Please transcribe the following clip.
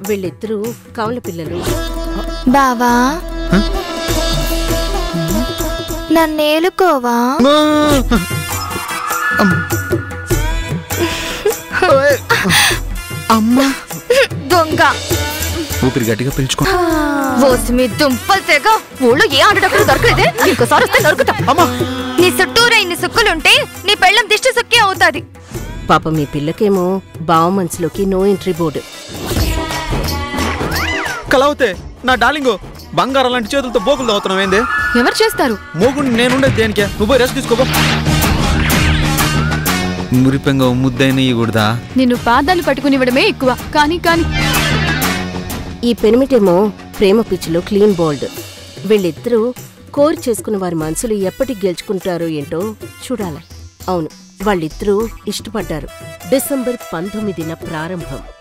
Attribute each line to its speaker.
Speaker 1: వీళ్ళిద్దరూ కవల పిల్లలు
Speaker 2: బావా నన్నేలుకోవా
Speaker 3: అమ్మా
Speaker 2: దొంగ
Speaker 3: ఊపిరి గట్టిగా పీల్చుకో
Speaker 2: ఓసి మీ దుంపలు తెగ ఊళ్ళో ఏ ఆడటప్పుడు దొరకలేదే ఇంకోసారి వస్తే దొరుకుతా
Speaker 3: అమ్మా
Speaker 2: నీ చుట్టూరా ఇన్ని సుక్కులుంటే నీ పెళ్ళం దిష్టి సుక్కే అవుతాది
Speaker 1: పాప మీ పిల్లకేమో బావ మనసులోకి నో ఎంట్రీ బోర్డు
Speaker 3: కలవుతే నా డార్లింగు బంగారం లాంటి చేతులతో బోకులు తవ్వుతున్నావు ఏంది
Speaker 4: ఎవరు చేస్తారు
Speaker 3: మోగుండి నేనుండేది దేనికే నువ్వు రెస్ట్ తీసుకోపో మురిపెంగ ముద్దైన ఇవ్వకూడదా
Speaker 4: నిన్ను పాదాలు పట్టుకునివ్వడమే ఎక్కువ కానీ కానీ
Speaker 1: ఈ పెనిమిటేమో ప్రేమ పిచ్చిలో క్లీన్ బోల్డ్ వీళ్ళిద్దరూ కోరి చేసుకున్న వారి మనసులు ఎప్పటికి గెలుచుకుంటారో ఏంటో చూడాలి అవును వాళ్ళిద్దరూ ఇష్టపడ్డారు డిసెంబర్ పంతొమ్మిదిన ప్రారంభం